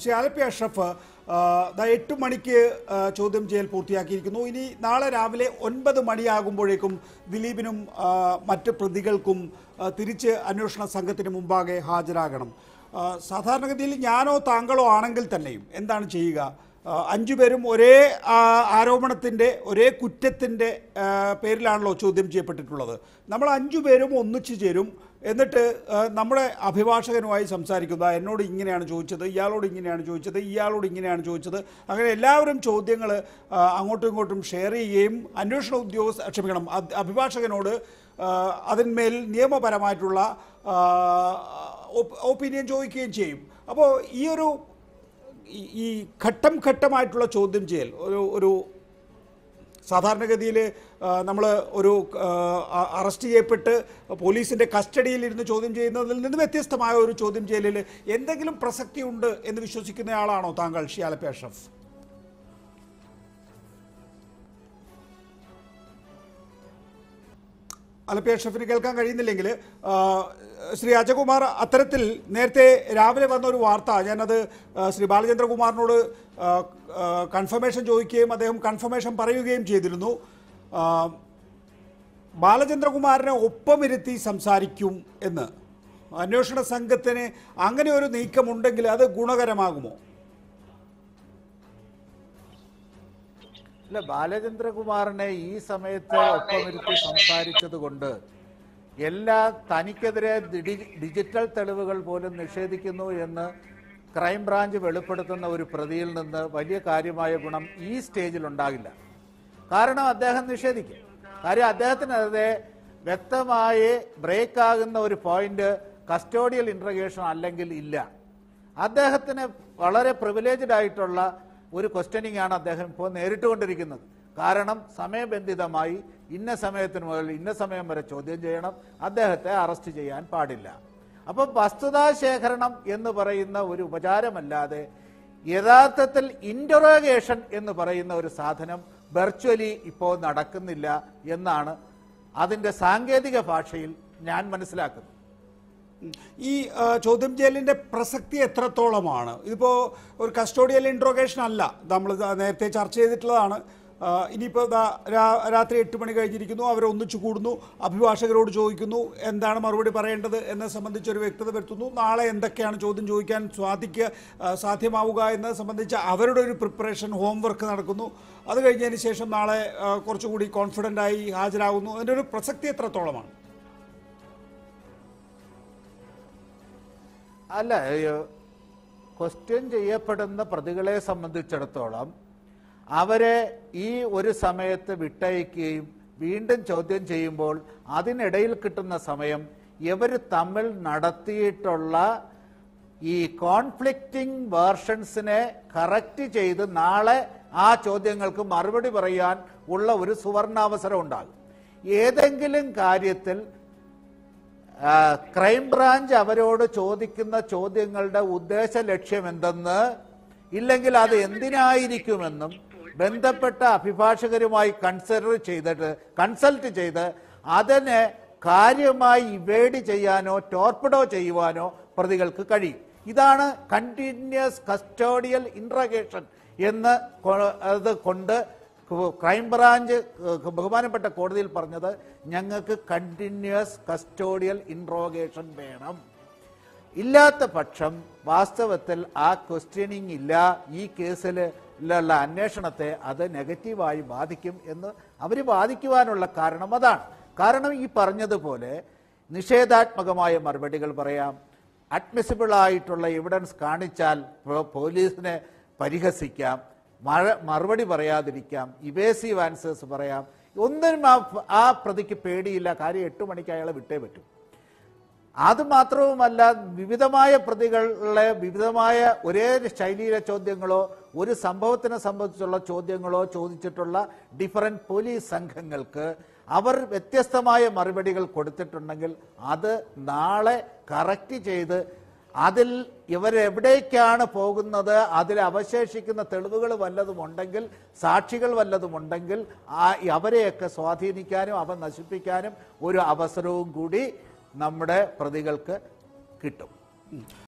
ശ്രീ ആലപ്പി അഷ്റഫ് ആ, ദാ എട്ട് മണിക്ക് ആ, ചോദ്യം ചെയ്യൽ പൂർത്തിയാക്കിയിരിക്കുന്നു ഇനി നാളെ രാവിലെ ഒൻപത് മണിയാകുമ്പോഴേക്കും ദിലീപിനും ആ, മറ്റ് പ്രതികൾക്കും ആ, തിരിച്ച് അന്വേഷണ സംഘത്തിന് മുമ്പാകെ ഹാജരാകണം ആ, സാധാരണഗതിയിൽ ഞാനോ താങ്കളോ ആണെങ്കിൽ തന്നെയും എന്താണ് ചെയ്യുക ആ, അഞ്ചുപേരും ഒരേ ആ, ആരോപണത്തിൻ്റെ ഒരേ കുറ്റത്തിൻ്റെ ആ, പേരിലാണല്ലോ ചോദ്യം ചെയ്യപ്പെട്ടിട്ടുള്ളത് നമ്മൾ അഞ്ചുപേരും ഒന്നിച്ചു ചേരും എന്നിട്ട് ആ, നമ്മുടെ അഭിഭാഷകനുമായി സംസാരിക്കുക എന്നോട് ഇങ്ങനെയാണ് ചോദിച്ചത് ഇയാളോട് ഇങ്ങനെയാണ് ചോദിച്ചത് ഇയാളോട് ഇങ്ങനെയാണ് ചോദിച്ചത് അങ്ങനെ എല്ലാവരും ചോദ്യങ്ങൾ അങ്ങോട്ടും ഇങ്ങോട്ടും ഷെയർ ചെയ്യുകയും അന്വേഷണ ഉദ്യോഗസ്ഥ ക്ഷമിക്കണം അത് അഭിഭാഷകനോട് ആ, അതിന്മേൽ നിയമപരമായിട്ടുള്ള ഒപ്പീനിയൻ ചോദിക്കുകയും ചെയ്യും അപ്പോൾ ഈ ഒരു ഈ- ഈ ഘട്ടം ഘട്ടമായിട്ടുള്ള ചോദ്യം ചെയ്യൽ ഒരു ഒരു സാധാരണഗതിയിൽ നമ്മൾ ഒരു ആ, അ- അറസ്റ്റ് ചെയ്യപ്പെട്ട് പോലീസിൻ്റെ കസ്റ്റഡിയിലിരുന്ന് ചോദ്യം ചെയ്യുന്നതിൽ നിന്ന് വ്യത്യസ്തമായ ഒരു ചോദ്യം ചെയ്യലിൽ എന്തെങ്കിലും പ്രസക്തി ഉണ്ട് എന്ന് വിശ്വസിക്കുന്നയാളാണോ താങ്കൾ ഷിയാലപ്പി അഷ്റഫ് അലപ്പി അഷ്റഫിന് കേൾക്കാൻ കഴിയുന്നില്ലെങ്കിൽ ആ, ശ്രീ അജകുമാർ അത്തരത്തിൽ നേരത്തെ രാവിലെ വന്ന ഒരു വാർത്ത ഞാനത് ആ, ശ്രീ ബാലചന്ദ്രകുമാറിനോട് ആ, ആ, കൺഫർമേഷൻ ചോദിക്കുകയും അദ്ദേഹം കൺഫർമേഷൻ പറയുകയും ചെയ്തിരുന്നു ആ, ബാലചന്ദ്രകുമാറിനെ ഒപ്പമിരുത്തി സംസാരിക്കും എന്ന് അന്വേഷണ സംഘത്തിന് അങ്ങനെ ഒരു നീക്കമുണ്ടെങ്കിൽ അത് ഗുണകരമാകുമോ അല്ല ബാലചന്ദ്രകുമാറിനെ ഈ സമയത്ത് ഒപ്പമിരുത്തി സംസാരിച്ചത് കൊണ്ട് എല്ലാ തനിക്കെതിരെ ഡി- ഡിജിറ്റൽ തെളിവുകൾ പോലും നിഷേധിക്കുന്നു എന്ന് ക്രൈംബ്രാഞ്ച് വെളിപ്പെടുത്തുന്ന ഒരു പ്രതിയിൽ നിന്ന് വലിയ കാര്യമായ ഗുണം ഈ സ്റ്റേജിൽ ഉണ്ടാകില്ല കാരണം അദ്ദേഹം നിഷേധിക്കും കാര്യം അദ്ദേഹത്തിനെതിരെ വ്യക്തമായി ബ്രേക്ക് ആകുന്ന ഒരു പോയിന്റ് കസ്റ്റോഡിയൽ ഇൻട്രഗേഷൻ അല്ലെങ്കിൽ ഇല്ല അദ്ദേഹത്തിന് വളരെ പ്രിവിലേജ്ഡ് ആയിട്ടുള്ള ഒരു ക്വസ്റ്റ്യനിങ് ആണ് അദ്ദേഹം ഇപ്പോൾ നേരിട്ടുകൊണ്ടിരിക്കുന്നത് കാരണം സമയബന്ധിതമായി ഇന്ന സമയത്തിന് മുതൽ ഇന്ന സമയം വരെ ചോദ്യം ചെയ്യണം അദ്ദേഹത്തെ അറസ്റ്റ് ചെയ്യാൻ പാടില്ല അപ്പം വസ്തുതാശേഖരണം എന്ന് പറയുന്ന ഒരു ഉപചാരമല്ലാതെ യഥാർത്ഥത്തിൽ ഇന്ററോഗേഷൻ എന്ന് പറയുന്ന ഒരു സാധനം വെർച്വലി ഇപ്പോൾ നടക്കുന്നില്ല എന്നാണ് അതിന്റെ സാങ്കേതിക ഭാഷയിൽ ഞാൻ മനസ്സിലാക്കുന്നത് ഈ ആ, ചോദ്യം ചെയ്യലിൻ്റെ പ്രസക്തി എത്രത്തോളമാണ് ഇതിപ്പോൾ ഒരു കസ്റ്റോഡിയൽ ഇൻട്രോഗേഷൻ അല്ല നമ്മൾ ദാ നേരത്തെ ചർച്ച ചെയ്തിട്ടുള്ളതാണ് ആ, ഇനിയിപ്പോൾ ദാ രാ- രാത്രി എട്ട് മണി കഴിഞ്ഞിരിക്കുന്നു അവർ ഒന്നിച്ചു കൂടുന്നു അഭിഭാഷകരോട് ചോദിക്കുന്നു എന്താണ് മറുപടി പറയേണ്ടത് എന്നെ സംബന്ധിച്ച് ഒരു വ്യക്തത വരുത്തുന്നു നാളെ എന്തൊക്കെയാണ് ചോദ്യം ചോദിക്കാൻ സാധിക്കുക ആ, സാധ്യമാവുക എന്നത് സംബന്ധിച്ച് അവരുടെ ഒരു പ്രിപ്പറേഷൻ ഹോംവർക്ക് നടക്കുന്നു അത് കഴിഞ്ഞതിന് ശേഷം നാളെ ആ, കുറച്ചുകൂടി കോൺഫിഡൻ്റ് ആയി ഹാജരാകുന്നു അതിൻ്റെ ഒരു പ്രസക്തി എത്രത്തോളമാണ് അല്ല ക്വസ്റ്റ്യൻ ചെയ്യപ്പെടുന്ന പ്രതികളെ സംബന്ധിച്ചിടത്തോളം അവരെ ഈ ഒരു സമയത്ത് വിട്ടയക്കുകയും വീണ്ടും ചോദ്യം ചെയ്യുമ്പോൾ അതിനിടയിൽ കിട്ടുന്ന സമയം ഇവർ തമ്മിൽ നടത്തിയിട്ടുള്ള ഈ കോൺഫ്ലിക്റ്റിംഗ് വേർഷൻസിനെ കറക്റ്റ് ചെയ്ത് നാളെ ആ ചോദ്യങ്ങൾക്ക് മറുപടി പറയാൻ ഉള്ള ഒരു സുവർണാവസരം ഉണ്ടാകും ഏതെങ്കിലും കാര്യത്തിൽ ആ, ക്രൈംബ്രാഞ്ച് അവരോട് ചോദിക്കുന്ന ചോദ്യങ്ങളുടെ ഉദ്ദേശ ലക്ഷ്യം എന്തെന്ന് ഇല്ലെങ്കിൽ അത് എന്തിനായിരിക്കുമെന്നും ബന്ധപ്പെട്ട അഭിഭാഷകരുമായി കൺസിഡർ ചെയ്തിട്ട് കൺസൾട്ട് ചെയ്ത് അതിനെ കാര്യമായി ഇവേഡ് ചെയ്യാനോ ടോർപ്പിഡോ ചെയ്യുവാനോ പ്രതികൾക്ക് കഴിയും ഇതാണ് കണ്ടിന്യൂസ് കസ്റ്റോഡിയൽ ഇൻട്രഗേഷൻ എന്ന് കൊ- അത് കൊണ്ട് ക്രൈംബ്രാഞ്ച് ബഹുമാനപ്പെട്ട കോടതിയിൽ പറഞ്ഞത് ഞങ്ങൾക്ക് കണ്ടിന്യൂസ് കസ്റ്റോഡിയൽ ഇൻട്രോഗേഷൻ വേണം ഇല്ലാത്ത പക്ഷം വാസ്തവത്തിൽ ആ ക്വസ്റ്റ്യനിങ് ഇല്ല ഈ കേസിലുള്ള അന്വേഷണത്തെ അത് നെഗറ്റീവായി ബാധിക്കും എന്ന് അവർ ബാധിക്കുവാനുള്ള കാരണം അതാണ് കാരണം ഈ പറഞ്ഞതുപോലെ നിഷേധാത്മകമായ മറുപടികൾ പറയാം അഡ്മിസിബിൾ ആയിട്ടുള്ള എവിഡൻസ് കാണിച്ചാൽ പോ- പോലീസിനെ പരിഹസിക്കാം മഴ മറുപടി പറയാതിരിക്കാം ഇവേസീവ് ആൻസേഴ്സ് പറയാം ഒന്നിനും ആ ആ പ്രതിക്ക് പേടിയില്ല കാര്യം എട്ട് മണിക്ക് അയാളെ വിട്ടേ പറ്റൂ അത് മാത്രവുമല്ല വിവിധമായ പ്രതികളെ വിവിധമായ ഒരേ ശൈലിയിലെ ചോദ്യങ്ങളോ ഒരു സംഭവത്തിനെ സംബന്ധിച്ചുള്ള ചോദ്യങ്ങളോ ചോദിച്ചിട്ടുള്ള ഡിഫറൻറ്റ് പോലീസ് സംഘങ്ങൾക്ക് അവർ വ്യത്യസ്തമായ മറുപടികൾ കൊടുത്തിട്ടുണ്ടെങ്കിൽ അത് നാളെ കറക്റ്റ് ചെയ്ത് അതിൽ ഇവരെവിടേക്കാണ് പോകുന്നത് അതിൽ അവശേഷിക്കുന്ന തെളിവുകൾ വല്ലതും ഉണ്ടെങ്കിൽ സാക്ഷികൾ വല്ലതും ഉണ്ടെങ്കിൽ ആ അവരെയൊക്കെ സ്വാധീനിക്കാനും അവ നശിപ്പിക്കാനും ഒരു അവസരവും കൂടി നമ്മുടെ പ്രതികൾക്ക് കിട്ടും